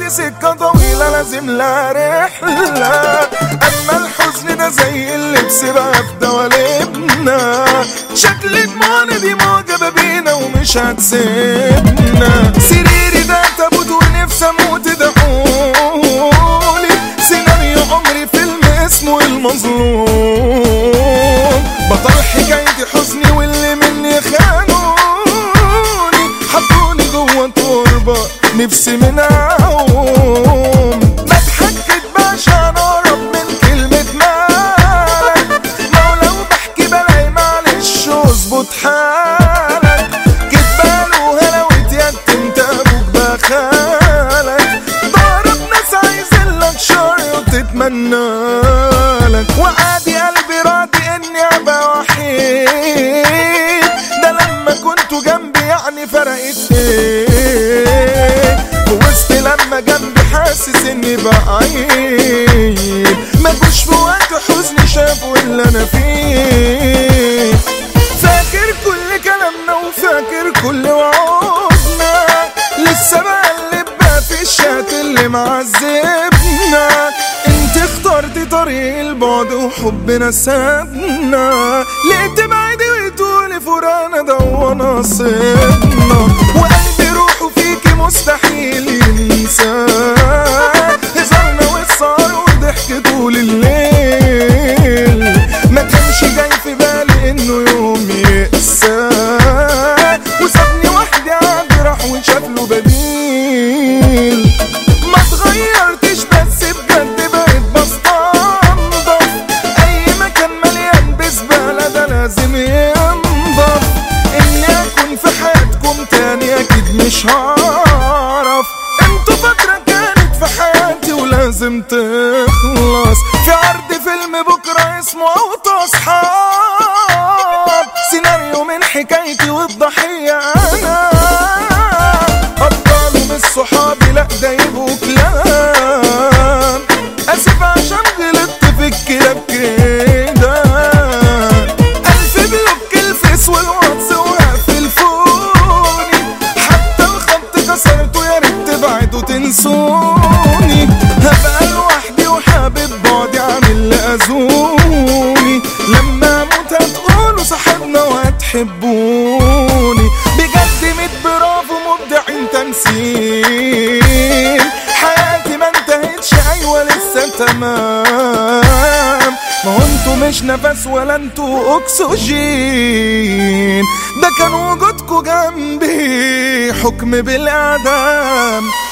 سكة طويلة لازم لها رحلة أما الحزن ده زي اللبس بقى في دوالبنا شكل دموعنا دي معجبة بينا ومش هتسيبنا سريري ده تابوت ونفسي اموت دعولي سيناريو عمري فيلم اسمه المظلوم بطل حكايتي حزني واللي مني خانوني حطوني جوه تربة نفسي منعهم بضحك كدبة عشان اقرب من كلمة مالك ما هو لو بحكي بلاقي معلش اظبط حالك كدبة وهلاوت يتم ابوك بخالك ضرب ناس عايزين لك شر وتتمنى لك وعادي قلبي راضي اني ابقى وحيد ده لما كنتوا جنبي يعني فرقت ايه وسط لما جنبي حاسس اني بعيد ما جوش في وقت حزني شافوا اللي انا فيه فاكر كل كلامنا وفاكر كل وعودنا لسه بقلب بقى في الشات اللي معذبنا انت اخترتي طريق البعد وحبنا سابنا ليه تبعدي وتقولي فرانا ده هو نصيبنا وقلبي روحه فيكي مستحيل ينسى هزارنا والسهر وضحك طول الليل ما كانش جاي في بالي انه يوم يقسى وسابني وحدي عادي راح وشاف له بديل ما اتغيرتش بس بجد بقيت بستنضف اي مكان مليان بزبالة ده لازم ينضف اني اكون في حياتكم تاني اكيد مش هعرف انتوا فترة كانت في حياتي ولازم تخلص في عرض فيلم بكرة اسمه اوطى اصحاب سيناريو من حكايتي والضحية انا ابطاله مش صحابي لا ده يبقوا كلام اسف عشان غلطت في الكلاب كده الف بلوك الفيس والواتس وهقفل فوني حتى الخط كسرته يا ريت تبعدوا تنسوني هبقى لوحدي وحابب بعدي عن اللي اذوني لما اموت هتقولوا صاحبنا وهتحبوني بجد ميت برافو مبدعين تمثيل حياتي ما انتهتش ايوه لسه تمام ما هو انتوا مش نفس ولا انتوا اكسجين ده كان وجودكوا جنبي حكم بالاعدام